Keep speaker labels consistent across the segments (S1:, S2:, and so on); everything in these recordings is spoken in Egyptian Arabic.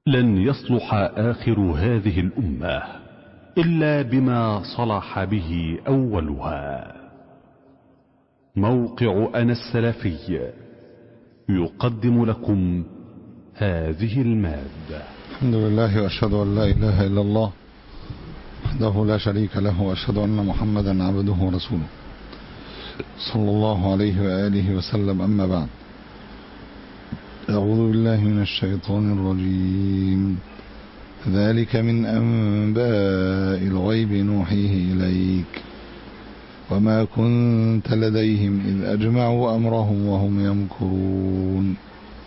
S1: لن يصلح آخر هذه الأمة إلا بما صلح به أولها موقع أنا السلفي يقدم لكم هذه المادة
S2: الحمد لله وأشهد أن لا إله إلا الله وحده لا شريك له وأشهد أن محمدا عبده ورسوله صلى الله عليه وآله وسلم أما بعد أعوذ بالله من الشيطان الرجيم ذلك من أنباء الغيب نوحيه إليك وما كنت لديهم إذ أجمعوا أمرهم وهم يمكرون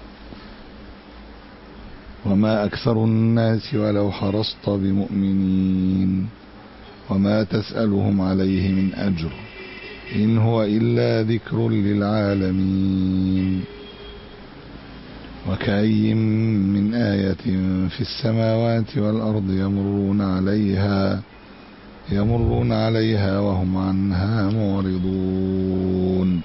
S2: وما أكثر الناس ولو حرصت بمؤمنين وما تسألهم عليه من أجر إن هو إلا ذكر للعالمين وكأي من آية في السماوات والأرض يمرون عليها يمرون عليها وهم عنها معرضون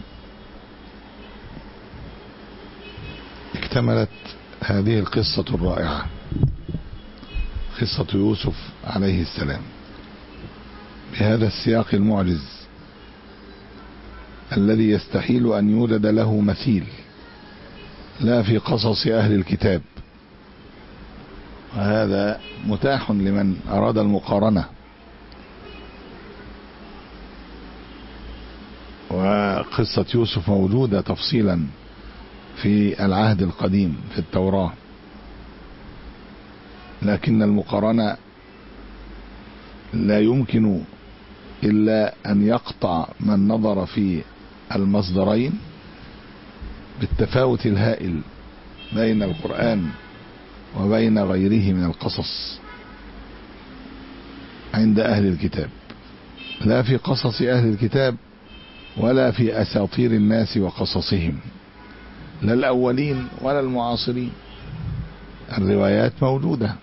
S2: اكتملت هذه القصة الرائعة قصة يوسف عليه السلام بهذا السياق المعجز الذي يستحيل أن يوجد له مثيل لا في قصص أهل الكتاب وهذا متاح لمن أراد المقارنة وقصة يوسف موجودة تفصيلا في العهد القديم في التوراة لكن المقارنة لا يمكن إلا أن يقطع من نظر في المصدرين بالتفاوت الهائل بين القرآن وبين غيره من القصص عند أهل الكتاب لا في قصص أهل الكتاب ولا في أساطير الناس وقصصهم لا الأولين ولا المعاصرين الروايات موجودة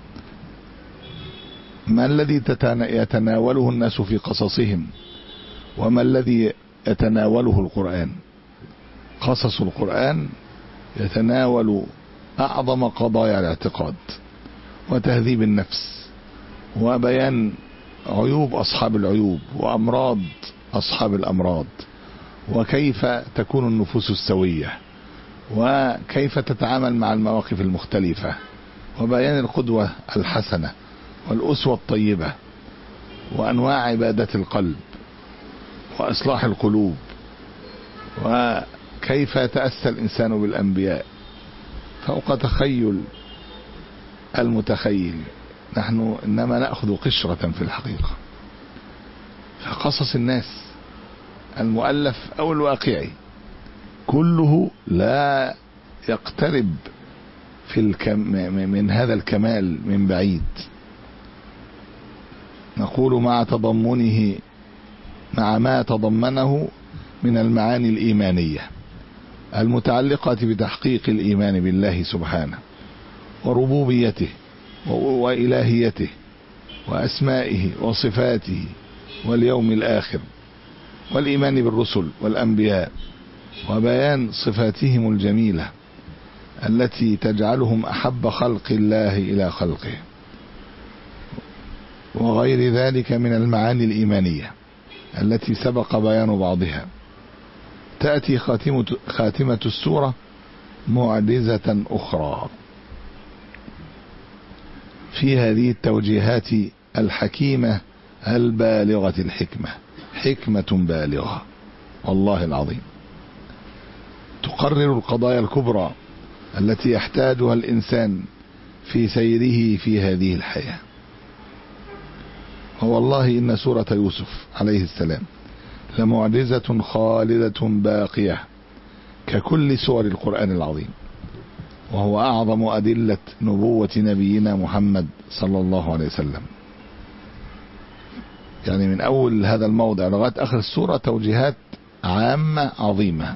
S2: ما الذي يتناوله الناس في قصصهم وما الذي يتناوله القرآن قصص القرآن يتناول أعظم قضايا الاعتقاد وتهذيب النفس وبيان عيوب أصحاب العيوب وأمراض أصحاب الأمراض وكيف تكون النفوس السوية وكيف تتعامل مع المواقف المختلفة وبيان القدوة الحسنة والأسوة الطيبة وأنواع عبادة القلب وإصلاح القلوب وكيف يتأسى الإنسان بالأنبياء فوق تخيل المتخيل نحن إنما نأخذ قشرة في الحقيقة فقصص الناس المؤلف أو الواقعي كله لا يقترب في الكم من هذا الكمال من بعيد نقول مع تضمنه مع ما تضمنه من المعاني الإيمانية المتعلقة بتحقيق الإيمان بالله سبحانه وربوبيته وإلهيته وأسمائه وصفاته واليوم الآخر والإيمان بالرسل والأنبياء وبيان صفاتهم الجميلة التي تجعلهم أحب خلق الله إلى خلقه وغير ذلك من المعاني الإيمانية التي سبق بيان بعضها تأتي خاتمة, خاتمة السورة معجزة أخرى في هذه التوجيهات الحكيمة البالغة الحكمة حكمة بالغة والله العظيم تقرر القضايا الكبرى التي يحتاجها الإنسان في سيره في هذه الحياة ووالله إن سورة يوسف عليه السلام لمعجزة خالدة باقية ككل سور القرآن العظيم وهو أعظم أدلة نبوة نبينا محمد صلى الله عليه وسلم يعني من أول هذا الموضع لغاية آخر السورة توجيهات عامة عظيمة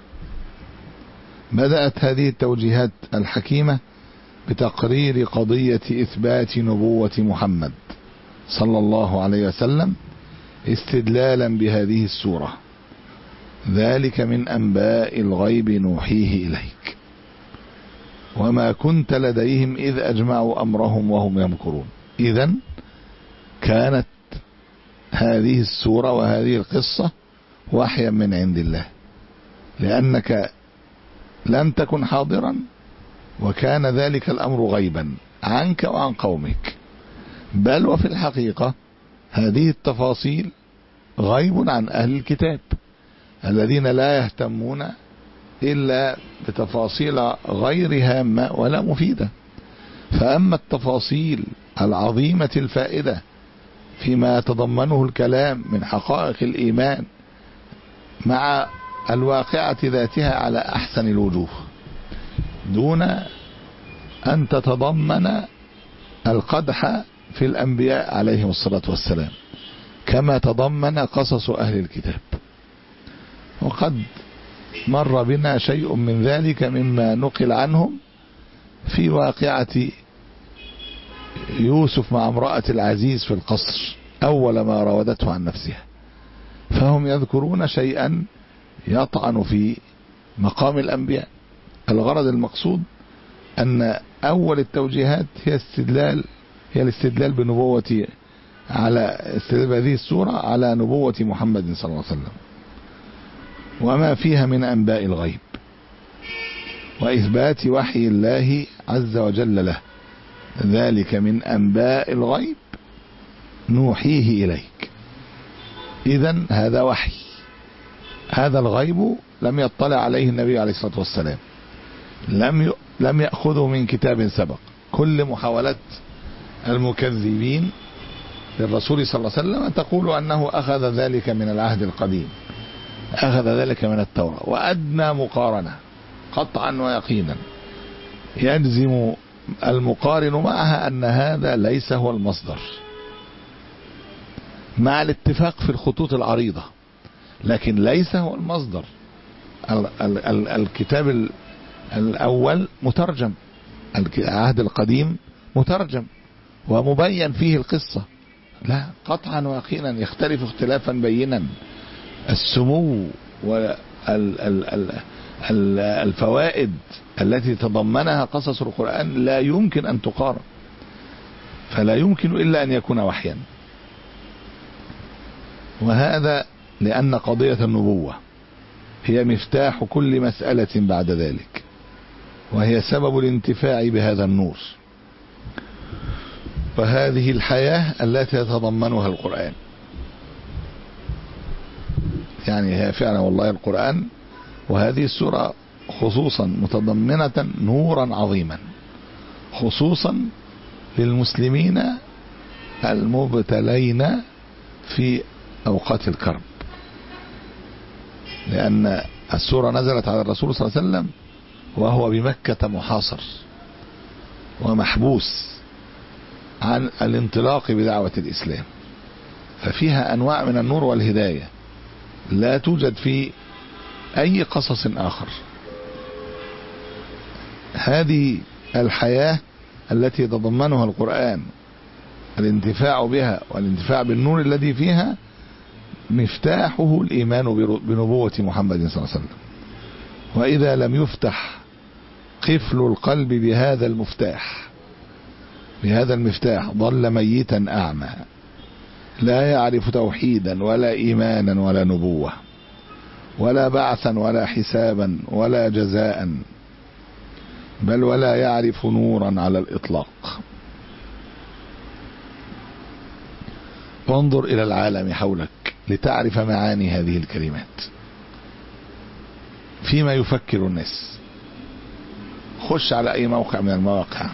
S2: بدأت هذه التوجيهات الحكيمة بتقرير قضية إثبات نبوة محمد صلى الله عليه وسلم استدلالا بهذه السورة ذلك من أنباء الغيب نوحيه إليك وما كنت لديهم إذ أجمعوا أمرهم وهم يمكرون إذا كانت هذه السورة وهذه القصة وحيا من عند الله لأنك لم تكن حاضرا وكان ذلك الأمر غيبا عنك وعن قومك بل وفي الحقيقة هذه التفاصيل غيب عن أهل الكتاب الذين لا يهتمون إلا بتفاصيل غير هامة ولا مفيدة فأما التفاصيل العظيمة الفائدة فيما يتضمنه الكلام من حقائق الإيمان مع الواقعة ذاتها على أحسن الوجوه دون أن تتضمن القدح في الأنبياء عليهم الصلاة والسلام كما تضمن قصص أهل الكتاب وقد مر بنا شيء من ذلك مما نقل عنهم في واقعة يوسف مع امرأة العزيز في القصر أول ما راودته عن نفسها فهم يذكرون شيئا يطعن في مقام الأنبياء الغرض المقصود أن أول التوجيهات هي استدلال هي الاستدلال بنبوة على استدلال بهذه السورة على نبوة محمد صلى الله عليه وسلم وما فيها من أنباء الغيب وإثبات وحي الله عز وجل له ذلك من أنباء الغيب نوحيه إليك إذا هذا وحي هذا الغيب لم يطلع عليه النبي عليه الصلاة والسلام لم ي... لم يأخذه من كتاب سبق كل محاولات المكذبين للرسول صلى الله عليه وسلم تقول أنه أخذ ذلك من العهد القديم أخذ ذلك من التوراة وأدنى مقارنة قطعا ويقينا يجزم المقارن معها أن هذا ليس هو المصدر مع الاتفاق في الخطوط العريضة لكن ليس هو المصدر ال ال ال الكتاب الأول مترجم العهد القديم مترجم ومبين فيه القصة لا قطعا ويقينا يختلف اختلافا بينا السمو والفوائد التي تضمنها قصص القرآن لا يمكن أن تقارن فلا يمكن إلا أن يكون وحيا وهذا لأن قضية النبوة هي مفتاح كل مسألة بعد ذلك وهي سبب الانتفاع بهذا النور وهذه الحياة التي يتضمنها القرآن يعني هي فعلا والله القرآن وهذه السورة خصوصا متضمنة نورا عظيما خصوصا للمسلمين المبتلين في أوقات الكرب لأن السورة نزلت على الرسول صلى الله عليه وسلم وهو بمكة محاصر ومحبوس عن الانطلاق بدعوة الإسلام ففيها أنواع من النور والهداية لا توجد في أي قصص آخر هذه الحياة التي يتضمنها القرآن الانتفاع بها والانتفاع بالنور الذي فيها مفتاحه الإيمان بنبوة محمد صلى الله عليه وسلم وإذا لم يفتح قفل القلب بهذا المفتاح بهذا المفتاح ظل ميتا أعمى لا يعرف توحيدا ولا إيمانا ولا نبوة ولا بعثا ولا حسابا ولا جزاء بل ولا يعرف نورا على الإطلاق وانظر إلى العالم حولك لتعرف معاني هذه الكلمات فيما يفكر الناس خش على أي موقع من المواقع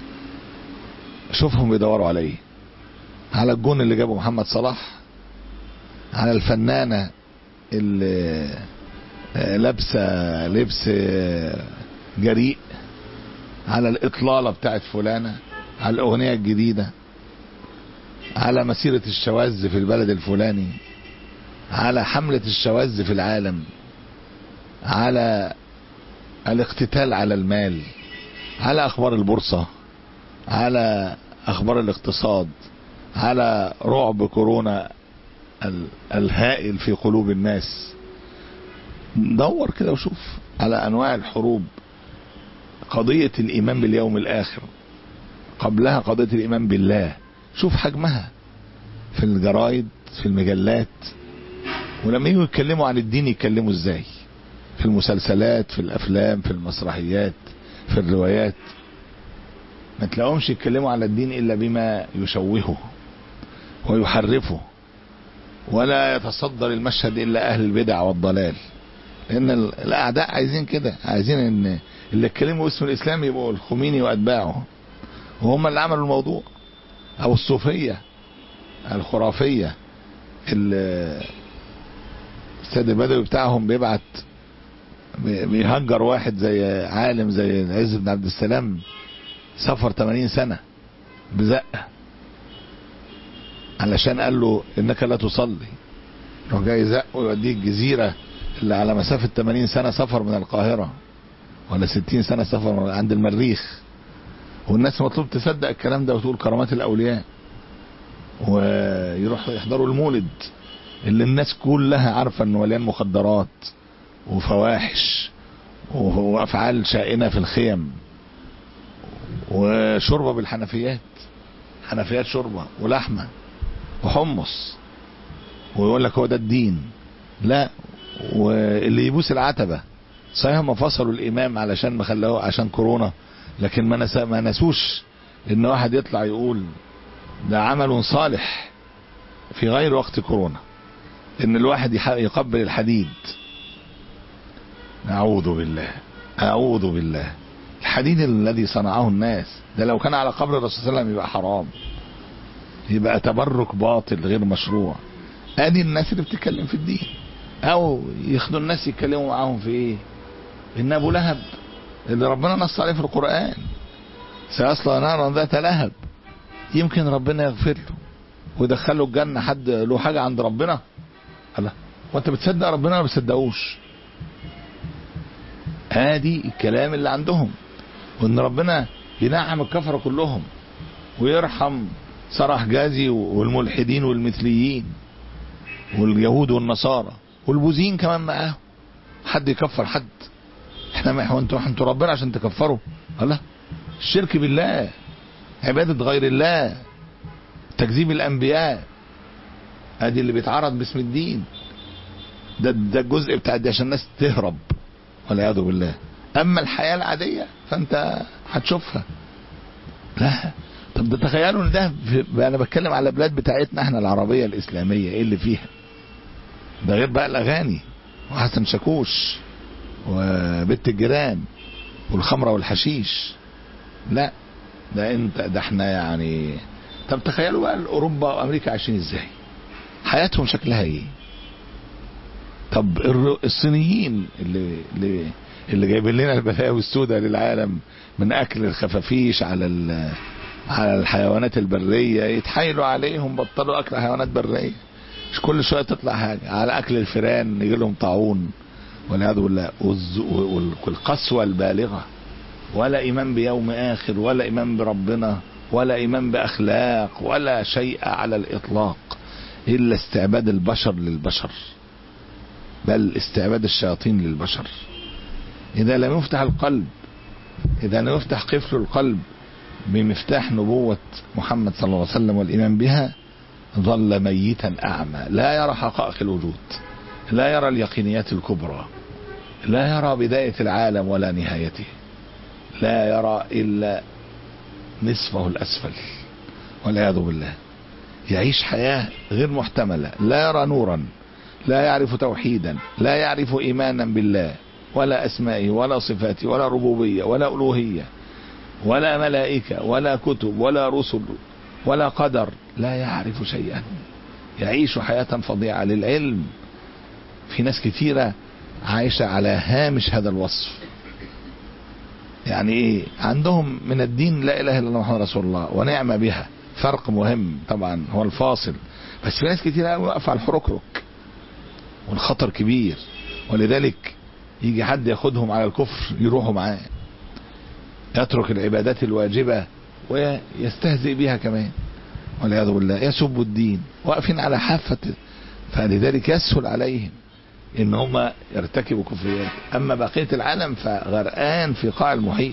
S2: شوفهم بيدوروا على ايه على الجون اللي جابه محمد صلاح على الفنانة اللي لابسة لبس جريء على الإطلالة بتاعت فلانة على الأغنية الجديدة على مسيرة الشواذ في البلد الفلاني على حملة الشواذ في العالم على الاقتتال على المال على أخبار البورصة على أخبار الاقتصاد على رعب كورونا الهائل في قلوب الناس دور كده وشوف على أنواع الحروب قضية الإيمان باليوم الآخر قبلها قضية الإيمان بالله شوف حجمها في الجرايد في المجلات ولما يجوا يتكلموا عن الدين يتكلموا ازاي في المسلسلات في الافلام في المسرحيات في الروايات ما تلاقوهمش يتكلموا على الدين الا بما يشوهه ويحرفه ولا يتصدر المشهد الا اهل البدع والضلال لان الاعداء عايزين كده عايزين ان اللي اتكلموا باسم الاسلام يبقوا الخميني واتباعه وهم اللي عملوا الموضوع او الصوفيه الخرافيه السيد البدوي بتاعهم بيبعت بيهجر واحد زي عالم زي العز بن عبد السلام سفر 80 سنة بزقة علشان قال له انك لا تصلي راح جاي زق ويوديه الجزيرة اللي على مسافة 80 سنة سفر من القاهرة ولا 60 سنة سفر عند المريخ والناس مطلوب تصدق الكلام ده وتقول كرامات الاولياء ويروح يحضروا المولد اللي الناس كلها عارفة انه مليان مخدرات وفواحش وافعال شائنة في الخيم وشوربة بالحنفيات حنفيات شوربة ولحمة وحمص ويقول لك هو ده الدين لا واللي يبوس العتبة صحيح هم فصلوا الامام علشان ما خلوه عشان كورونا لكن ما نسى ما نسوش ان واحد يطلع يقول ده عمل صالح في غير وقت كورونا ان الواحد يقبل الحديد اعوذ بالله اعوذ بالله الحديد الذي صنعه الناس ده لو كان على قبر الرسول صلى الله عليه وسلم يبقى حرام يبقى تبرك باطل غير مشروع ادي الناس اللي بتتكلم في الدين او ياخدوا الناس يتكلموا معاهم في ايه ان ابو لهب اللي ربنا نص عليه في القران سيصلى نارا ذات لهب يمكن ربنا يغفر له ويدخله الجنه حد له حاجه عند ربنا الله وانت بتصدق ربنا ولا بتصدقوش ادي الكلام اللي عندهم وان ربنا ينعم الكفره كلهم ويرحم سرح جازي والملحدين والمثليين واليهود والنصارى والبوذيين كمان معاهم حد يكفر حد احنا ما هو انتوا انتوا ربنا عشان تكفروا الله الشرك بالله عبادة غير الله تكذيب الانبياء ادي اللي بيتعرض باسم الدين ده ده الجزء بتاع دي عشان الناس تهرب والعياذ بالله اما الحياه العاديه فانت هتشوفها لا طب ده تخيلوا ان ده في انا بتكلم على بلاد بتاعتنا احنا العربيه الاسلاميه ايه اللي فيها ده غير بقى الاغاني وحسن شاكوش وبيت الجيران والخمره والحشيش لا ده انت ده احنا يعني طب تخيلوا بقى اوروبا وامريكا عايشين ازاي حياتهم شكلها ايه طب الصينيين اللي اللي اللي جايبين لنا البلاوي السوداء للعالم من اكل الخفافيش على على الحيوانات البريه يتحايلوا عليهم بطلوا اكل حيوانات بريه مش كل شويه تطلع حاجه على اكل الفيران يجي لهم طاعون والعياذ بالله والقسوه البالغه ولا ايمان بيوم اخر ولا ايمان بربنا ولا ايمان باخلاق ولا شيء على الاطلاق الا استعباد البشر للبشر بل استعباد الشياطين للبشر إذا لم يفتح القلب إذا لم يفتح قفل القلب بمفتاح نبوة محمد صلى الله عليه وسلم والإيمان بها ظل ميتا أعمى لا يرى حقائق الوجود لا يرى اليقينيات الكبرى لا يرى بداية العالم ولا نهايته لا يرى إلا نصفه الأسفل والعياذ بالله يعيش حياة غير محتملة لا يرى نورا لا يعرف توحيدا لا يعرف ايمانا بالله ولا اسمائه ولا صفاته ولا ربوبيه ولا الوهيه ولا ملائكه ولا كتب ولا رسل ولا قدر لا يعرف شيئا يعيش حياه فظيعه للعلم في ناس كثيره عايشه على هامش هذا الوصف يعني ايه عندهم من الدين لا اله الا الله محمد رسول الله ونعم بها فرق مهم طبعا هو الفاصل بس في ناس كتير قوي واقفه على الحركرك والخطر كبير ولذلك يجي حد ياخدهم على الكفر يروحوا معاه يترك العبادات الواجبة ويستهزئ بها كمان والعياذ بالله يسب الدين واقفين على حافة فلذلك يسهل عليهم ان هم يرتكبوا كفريات اما بقية العالم فغرقان في قاع المحيط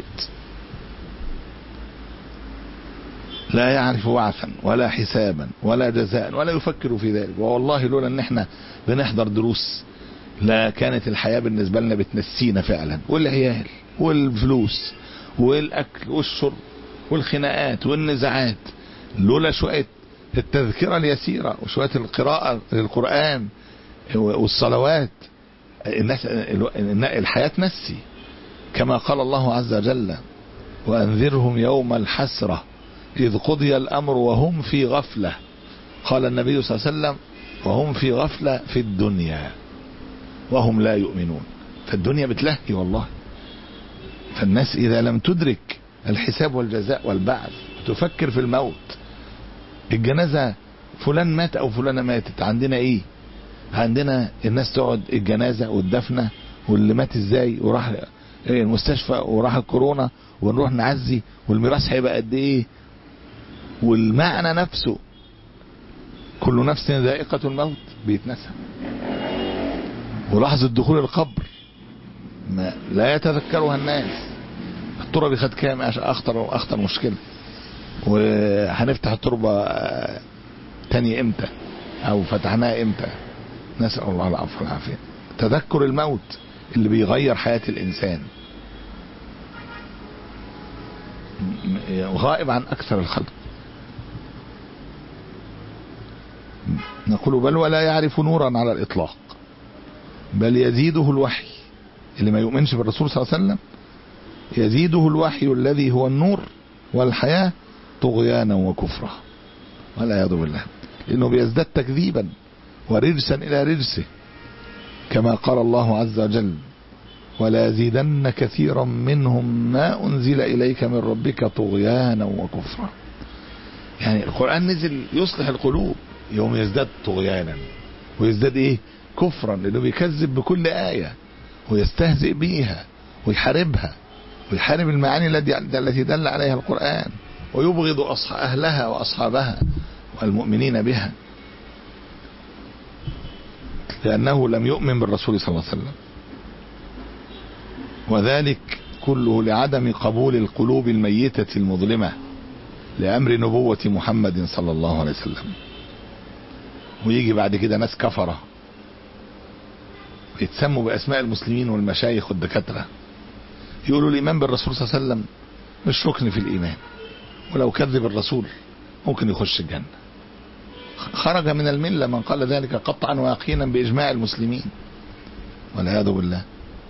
S2: لا يعرف بعثا ولا حسابا ولا جزاء ولا يفكر في ذلك والله لولا ان احنا بنحضر دروس لا كانت الحياة بالنسبة لنا بتنسينا فعلا والعيال والفلوس والاكل والشرب والخناقات والنزاعات لولا شوية التذكرة اليسيرة وشوية القراءة للقرآن والصلوات الناس الحياة تنسي كما قال الله عز وجل وأنذرهم يوم الحسرة إذ قضي الأمر وهم في غفلة قال النبي صلى الله عليه وسلم وهم في غفلة في الدنيا وهم لا يؤمنون فالدنيا بتلهي والله فالناس إذا لم تدرك الحساب والجزاء والبعث تفكر في الموت الجنازة فلان مات أو فلانة ماتت عندنا إيه عندنا الناس تقعد الجنازة والدفنة واللي مات إزاي وراح المستشفى وراح الكورونا ونروح نعزي والميراث هيبقى قد إيه والمعنى نفسه كل نفس ذائقة الموت بيتنسى ولحظة دخول القبر ما لا يتذكرها الناس التربة خد كام اخطر اخطر مشكلة وهنفتح التربة تاني امتى او فتحناها امتى نسأل الله العفو والعافية تذكر الموت اللي بيغير حياة الانسان غائب عن اكثر الخلق نقول بل ولا يعرف نورا على الاطلاق بل يزيده الوحي اللي ما يؤمنش بالرسول صلى الله عليه وسلم يزيده الوحي الذي هو النور والحياة طغيانا وكفرا والعياذ بالله لأنه بيزداد تكذيبا ورجسا إلى رجسه كما قال الله عز وجل ولا يزيدن كثيرا منهم ما أنزل إليك من ربك طغيانا وكفرا يعني القرآن نزل يصلح القلوب يوم يزداد طغيانا ويزداد ايه كفرا لانه بيكذب بكل آية ويستهزئ بيها ويحاربها ويحارب المعاني التي دل عليها القرآن ويبغض أهلها وأصحابها والمؤمنين بها لأنه لم يؤمن بالرسول صلى الله عليه وسلم وذلك كله لعدم قبول القلوب الميتة المظلمة لأمر نبوة محمد صلى الله عليه وسلم ويجي بعد كده ناس كفرة يتسموا بأسماء المسلمين والمشايخ والدكاترة يقولوا الإيمان بالرسول صلى الله عليه وسلم مش ركن في الإيمان ولو كذب الرسول ممكن يخش الجنة خرج من الملة من قال ذلك قطعا ويقينا بإجماع المسلمين والعياذ بالله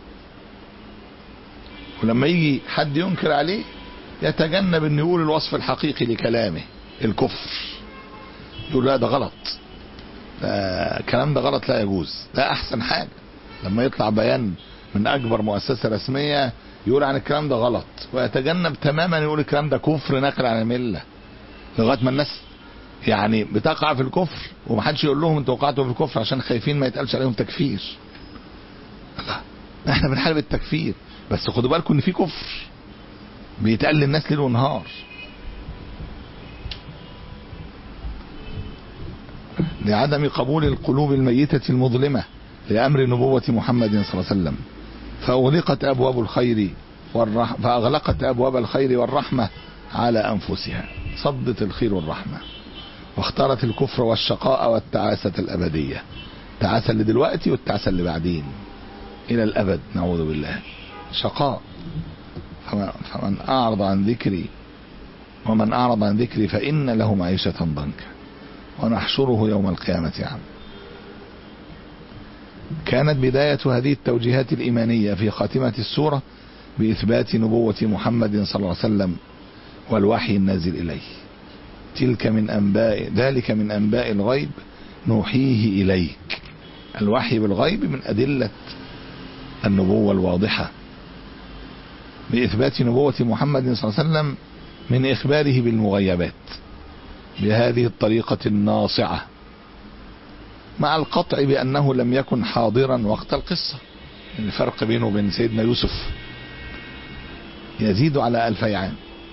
S2: ولما يجي حد ينكر عليه يتجنب انه يقول الوصف الحقيقي لكلامه الكفر يقول لا ده غلط ده الكلام ده غلط لا يجوز ده احسن حاجة لما يطلع بيان من اكبر مؤسسة رسمية يقول عن الكلام ده غلط ويتجنب تماما يقول الكلام ده كفر نقل عن الملة لغاية ما الناس يعني بتقع في الكفر ومحدش يقول لهم انتوا وقعتوا في الكفر عشان خايفين ما يتقالش عليهم تكفير لا احنا بنحارب التكفير بس خدوا بالكم ان في كفر بيتقال للناس ليل ونهار لعدم قبول القلوب الميتة المظلمة لأمر نبوة محمد صلى الله عليه وسلم فأغلقت أبواب الخير والرح... فأغلقت أبواب الخير والرحمة على أنفسها صدت الخير والرحمة واختارت الكفر والشقاء والتعاسة الأبدية التعاسة اللي دلوقتي والتعاسة اللي بعدين إلى الأبد نعوذ بالله شقاء فمن, فمن أعرض عن ذكري ومن أعرض عن ذكري فإن له معيشة ضنكا ونحشره يوم القيامة عام كانت بداية هذه التوجيهات الإيمانية في خاتمة السورة بإثبات نبوة محمد صلى الله عليه وسلم والوحي النازل إليه تلك من أنباء ذلك من أنباء الغيب نوحيه إليك الوحي بالغيب من أدلة النبوة الواضحة بإثبات نبوة محمد صلى الله عليه وسلم من إخباره بالمغيبات بهذه الطريقة الناصعة مع القطع بأنه لم يكن حاضرا وقت القصة الفرق بينه وبين سيدنا يوسف يزيد على ألفي عام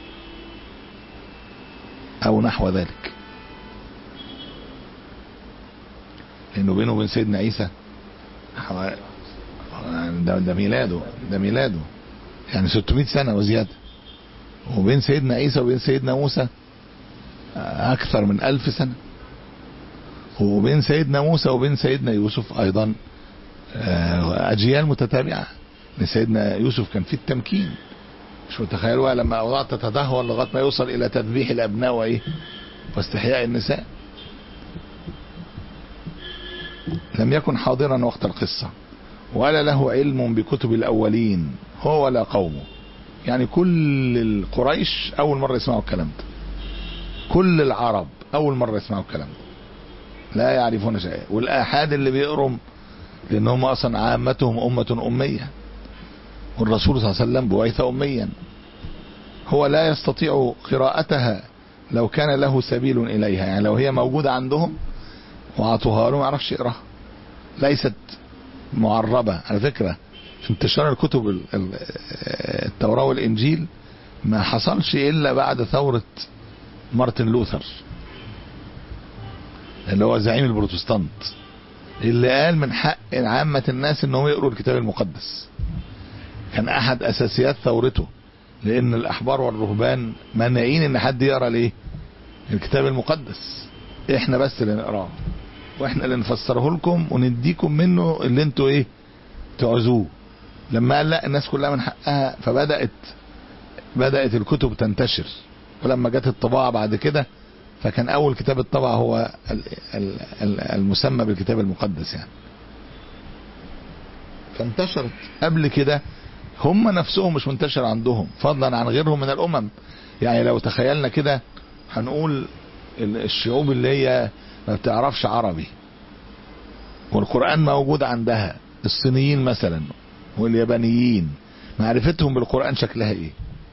S2: أو نحو ذلك لأنه بينه وبين سيدنا عيسى حوا- ده, ده ميلاده ده ميلاده يعني 600 سنة وزيادة وبين سيدنا عيسى وبين سيدنا موسى أكثر من ألف سنة وبين سيدنا موسى وبين سيدنا يوسف أيضا آه، أجيال متتابعة إن سيدنا يوسف كان في التمكين مش متخيل بقى لما أوضاع تتدهور لغاية ما يوصل إلى تذبيح الأبناء وإيه واستحياء النساء لم يكن حاضرا وقت القصة ولا له علم بكتب الأولين هو ولا قومه يعني كل القريش أول مرة يسمعوا الكلام ده كل العرب أول مرة يسمعوا الكلام ده لا يعرفون شيئا والآحاد اللي بيقرم لأنهم أصلا عامتهم أمة أمية والرسول صلى الله عليه وسلم بعث أميا هو لا يستطيع قراءتها لو كان له سبيل إليها يعني لو هي موجودة عندهم وعطوها له ما يعرفش يقراها ليست معربة على فكرة في انتشار الكتب ال- ال- التوراة والإنجيل ما حصلش إلا بعد ثورة مارتن لوثر اللي هو زعيم البروتستانت اللي قال من حق عامة الناس انهم يقروا الكتاب المقدس كان احد اساسيات ثورته لان الاحبار والرهبان مانعين ان حد يقرا الايه الكتاب المقدس احنا بس اللي نقراه واحنا اللي نفسره لكم ونديكم منه اللي انتوا ايه تعوزوه لما قال لا الناس كلها من حقها فبدات بدات الكتب تنتشر ولما جت الطباعه بعد كده فكان اول كتاب الطبع هو ال- ال- ال- المسمى بالكتاب المقدس يعني فانتشرت قبل كده هم نفسهم مش منتشر عندهم فضلا عن غيرهم من الامم يعني لو تخيلنا كده هنقول ال- الشعوب اللي هي ما بتعرفش عربي والقرآن موجود عندها الصينيين مثلا واليابانيين معرفتهم بالقرآن شكلها ايه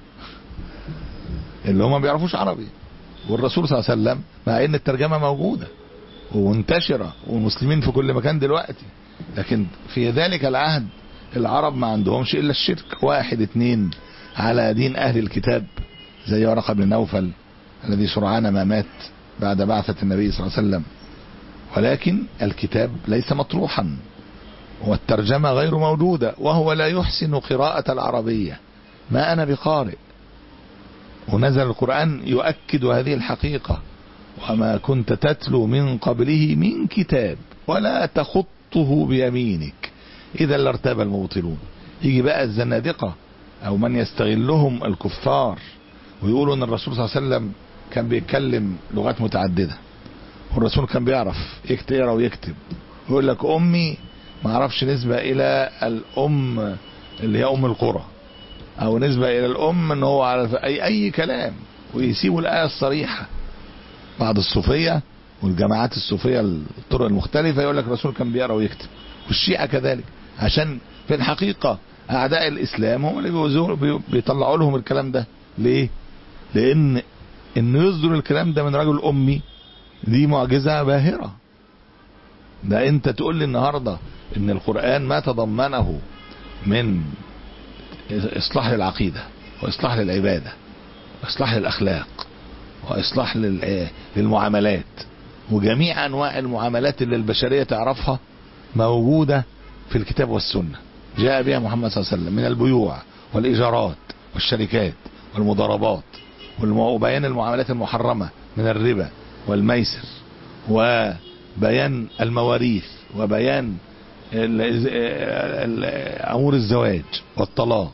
S2: اللي هم ما بيعرفوش عربي والرسول صلى الله عليه وسلم مع ان الترجمة موجودة ومنتشرة والمسلمين في كل مكان دلوقتي لكن في ذلك العهد العرب ما عندهمش الا الشرك واحد اتنين على دين اهل الكتاب زي ورقة بن نوفل الذي سرعان ما مات بعد بعثة النبي صلى الله عليه وسلم ولكن الكتاب ليس مطروحا والترجمة غير موجودة وهو لا يحسن قراءة العربية ما أنا بقارئ ونزل القرآن يؤكد هذه الحقيقة وما كنت تتلو من قبله من كتاب ولا تخطه بيمينك إذا لارتاب المبطلون يجي بقى الزنادقة أو من يستغلهم الكفار ويقولوا أن الرسول صلى الله عليه وسلم كان بيتكلم لغات متعددة والرسول كان بيعرف يكتب يقرا ويكتب يقول لك أمي ما اعرفش نسبة إلى الأم اللي هي أم القرى أو نسبة إلى الأم أن هو على أي أي كلام ويسيبوا الآية الصريحة بعض الصوفية والجماعات الصوفية الطرق المختلفة يقول لك الرسول كان بيقرا ويكتب والشيعة كذلك عشان في الحقيقة أعداء الإسلام هم اللي بيوزعوا- بي- بيطلعوا لهم الكلام ده ليه؟ لأن إنه يصدر الكلام ده من رجل أمي دي معجزة باهرة ده أنت تقول لي النهاردة إن القرآن ما تضمنه من إصلاح للعقيدة وإصلاح للعبادة وإصلاح للأخلاق وإصلاح لل- للمعاملات وجميع أنواع المعاملات اللي البشرية تعرفها موجودة في الكتاب والسنة جاء بها محمد صلى الله عليه وسلم من البيوع والإيجارات والشركات والمضاربات والم- وبيان المعاملات المحرمة من الربا والميسر وبيان المواريث وبيان ال- ال- أمور الزواج والطلاق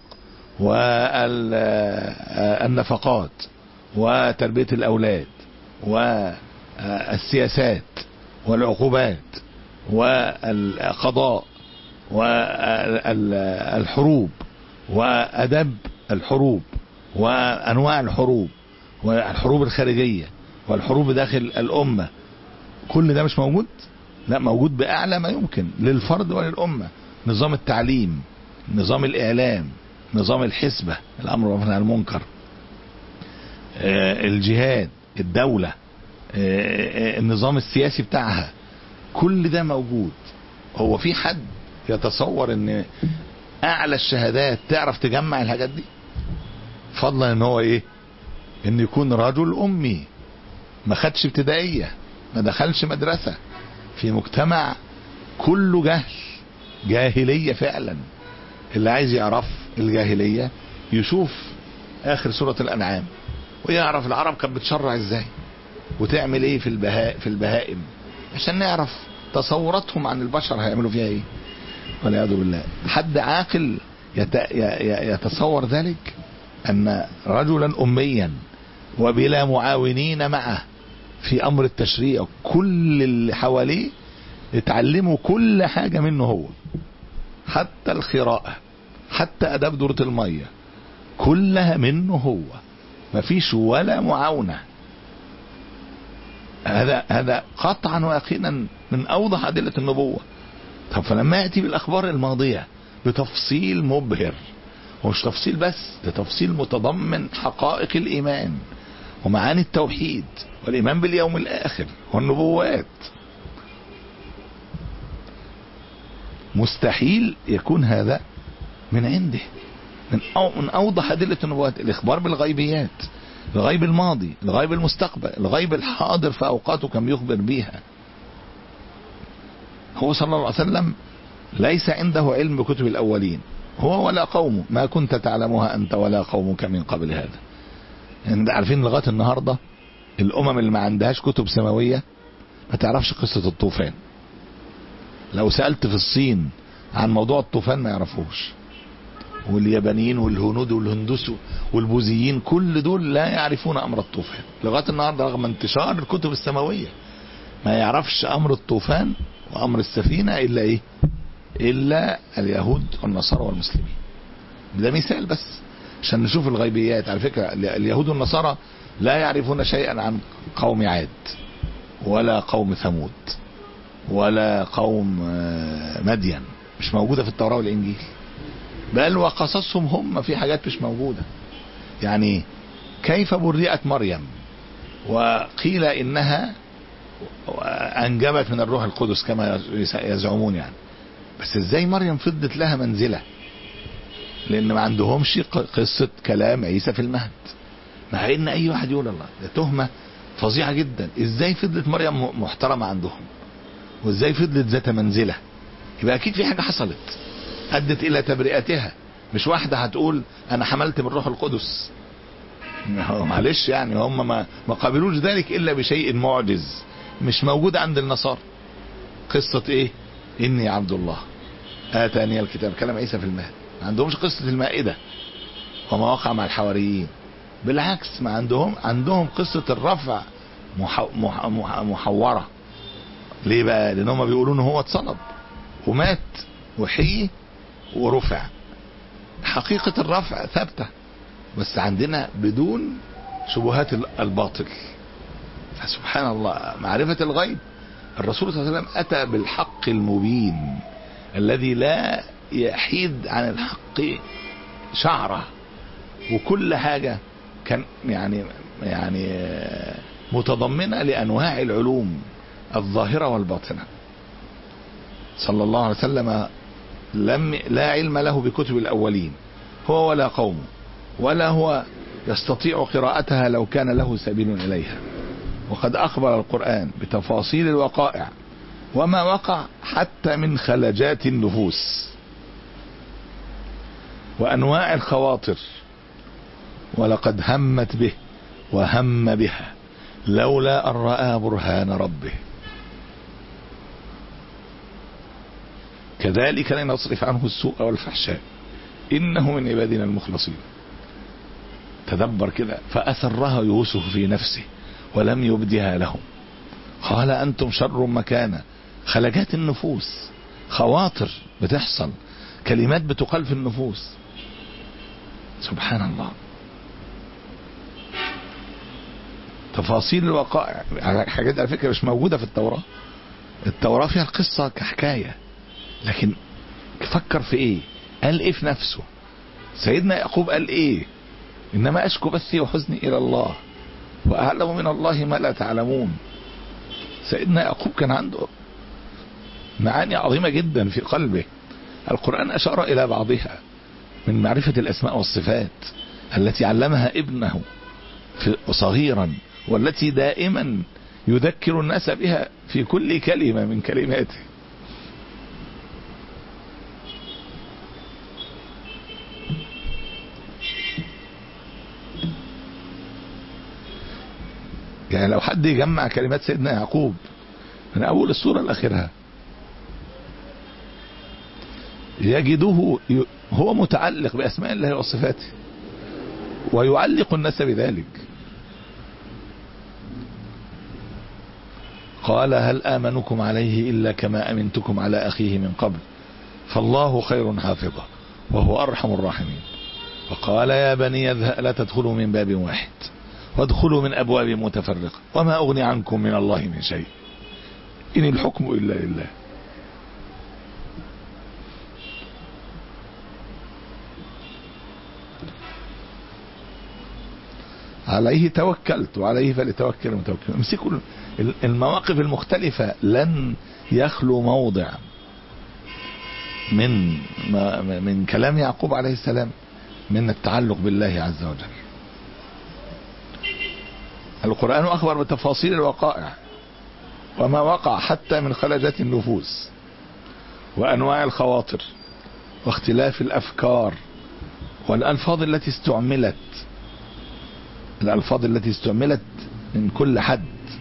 S2: والنفقات وتربية الأولاد والسياسات والعقوبات والقضاء والحروب وأدب الحروب وأنواع الحروب والحروب الخارجية والحروب داخل الأمة كل ده مش موجود لا موجود بأعلى ما يمكن للفرد وللأمة نظام التعليم نظام الإعلام نظام الحسبة الأمر بالمعروف والنهي عن المنكر آه، الجهاد الدولة آه، آه، النظام السياسي بتاعها كل ده موجود هو في حد يتصور ان اعلى الشهادات تعرف تجمع الحاجات دي فضلا ان هو ايه ان يكون رجل امي ما خدش ابتدائية ما دخلش مدرسة في مجتمع كله جهل جاهلية فعلا اللي عايز يعرف الجاهلية يشوف اخر سورة الانعام ويعرف العرب كانت بتشرع ازاي وتعمل ايه في البهاء في البهائم عشان نعرف تصوراتهم عن البشر هيعملوا فيها ايه والعياذ بالله حد عاقل يت... ي- ي- يتصور ذلك ان رجلا اميا وبلا معاونين معه في امر التشريع كل اللي حواليه اتعلموا كل حاجة منه هو حتى القراءة حتى اداب دورة المية كلها منه هو مفيش ولا معاونة هذا هذا قطعا ويقينا من اوضح ادله النبوه طب فلما ياتي بالاخبار الماضيه بتفصيل مبهر ومش تفصيل بس ده تفصيل متضمن حقائق الايمان ومعاني التوحيد والايمان باليوم الاخر والنبوات مستحيل يكون هذا من عنده من أو من اوضح ادله النبوات الاخبار بالغيبيات الغيب الماضي الغيب المستقبل الغيب الحاضر في اوقاته كان بيخبر بيها هو صلى الله عليه وسلم ليس عنده علم بكتب الاولين هو ولا قومه ما كنت تعلمها انت ولا قومك من قبل هذا يعني عارفين لغايه النهارده الامم اللي ما عندهاش كتب سماويه ما تعرفش قصه الطوفان لو سالت في الصين عن موضوع الطوفان ما يعرفوش واليابانيين والهنود والهندوس والبوذيين كل دول لا يعرفون امر الطوفان لغايه النهارده رغم انتشار الكتب السماويه ما يعرفش امر الطوفان وامر السفينه الا ايه الا اليهود والنصارى والمسلمين ده مثال بس عشان نشوف الغيبيات على فكره اليهود والنصارى لا يعرفون شيئا عن قوم عاد ولا قوم ثمود ولا قوم آه، مدين مش موجوده في التوراه والانجيل بل وقصصهم هم في حاجات مش موجودة يعني كيف برئت مريم وقيل إنها أنجبت من الروح القدس كما يزعمون يعني بس إزاي مريم فضت لها منزلة لأن ما عندهمش قصة كلام عيسى في المهد مع إن أي واحد يقول الله ده تهمة فظيعة جدا إزاي فضلت مريم محترمة عندهم وإزاي فضلت ذات منزلة يبقى أكيد في حاجة حصلت أدت إلى تبرئتها مش واحدة هتقول أنا حملت من روح القدس معلش يعني هم ما ما قابلوش ذلك إلا بشيء معجز مش موجود عند النصارى قصة إيه إني عبد الله آتاني الكتاب كلام عيسى في المهد ما عندهمش قصة المائدة وما وقع مع الحواريين بالعكس ما عندهم عندهم قصة الرفع مح... مح... مح... محورة ليه بقى لأن هم بيقولوا إن هو اتصلب ومات وحي ورفع حقيقة الرفع ثابتة بس عندنا بدون شبهات الباطل فسبحان الله معرفة الغيب الرسول صلى الله عليه وسلم أتى بالحق المبين الذي لا يحيد عن الحق شعرة وكل حاجة كان يعني يعني متضمنة لأنواع العلوم الظاهرة والباطنة صلى الله عليه وسلم لم لا علم له بكتب الأولين هو ولا قومه ولا هو يستطيع قراءتها لو كان له سبيل إليها وقد أخبر القرآن بتفاصيل الوقائع وما وقع حتى من خلجات النفوس وأنواع الخواطر ولقد همت به وهم بها لولا أن رأى برهان ربه كذلك لنصرف عنه السوء والفحشاء إنه من عبادنا المخلصين تدبر كده فأثرها يوسف في نفسه ولم يبدها لهم قال أنتم شر مكانا خلجات النفوس خواطر بتحصل كلمات بتقال في النفوس سبحان الله تفاصيل الوقائع حاجات على فكرة مش موجودة في التوراة التوراة فيها القصة كحكاية لكن فكر في ايه قال ايه في نفسه سيدنا يعقوب قال ايه انما اشكو بثي وحزني الى الله واعلم من الله ما لا تعلمون سيدنا يعقوب كان عنده معاني عظيمة جدا في قلبه القرآن أشار إلى بعضها من معرفة الأسماء والصفات التي علمها ابنه صغيرا والتي دائما يذكر الناس بها في كل كلمة من كلماته يعني لو حد يجمع كلمات سيدنا يعقوب من أول السورة لآخرها يجده ي- هو متعلق بأسماء الله وصفاته ويعلق الناس بذلك قال هل آمنكم عليه إلا كما أمنتكم على أخيه من قبل فالله خير حافظا وهو أرحم الراحمين وقال يا بني اذهب لا تدخلوا من باب واحد وادخلوا من أبواب متفرقة وما أغني عنكم من الله من شيء إن الحكم إلا لله عليه توكلت وعليه فليتوكل المتوكل امسكوا ال- المواقف المختلفة لن يخلو موضع من ما- من كلام يعقوب عليه السلام من التعلق بالله عز وجل القرآن أخبر بتفاصيل الوقائع وما وقع حتى من خلجات النفوس وأنواع الخواطر واختلاف الأفكار والألفاظ التي استعملت الألفاظ التي استعملت من كل حد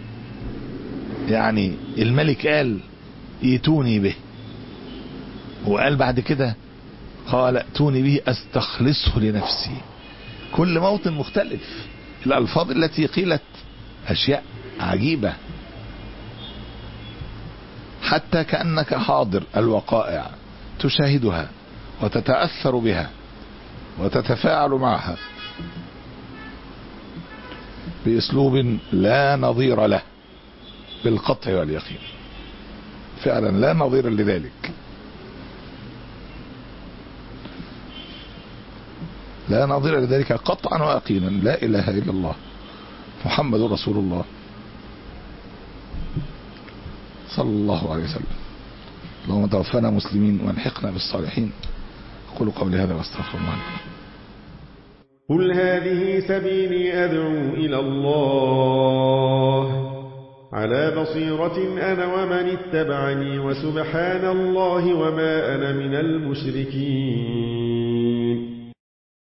S2: يعني الملك قال ايتوني به وقال بعد كده قال ائتوني به استخلصه لنفسي كل موطن مختلف الألفاظ التي قيلت أشياء عجيبة حتى كأنك حاضر الوقائع تشاهدها وتتأثر بها وتتفاعل معها بأسلوب لا نظير له بالقطع واليقين فعلا لا نظير لذلك لا نظير لذلك قطعا ويقينا لا إله إلا الله محمد رسول الله صلى الله عليه وسلم اللهم توفنا مسلمين والحقنا بالصالحين أقول قولي هذا واستغفر الله لكم
S3: قل هذه سبيلي أدعو إلى الله على بصيرة أنا ومن اتبعني وسبحان الله وما أنا من المشركين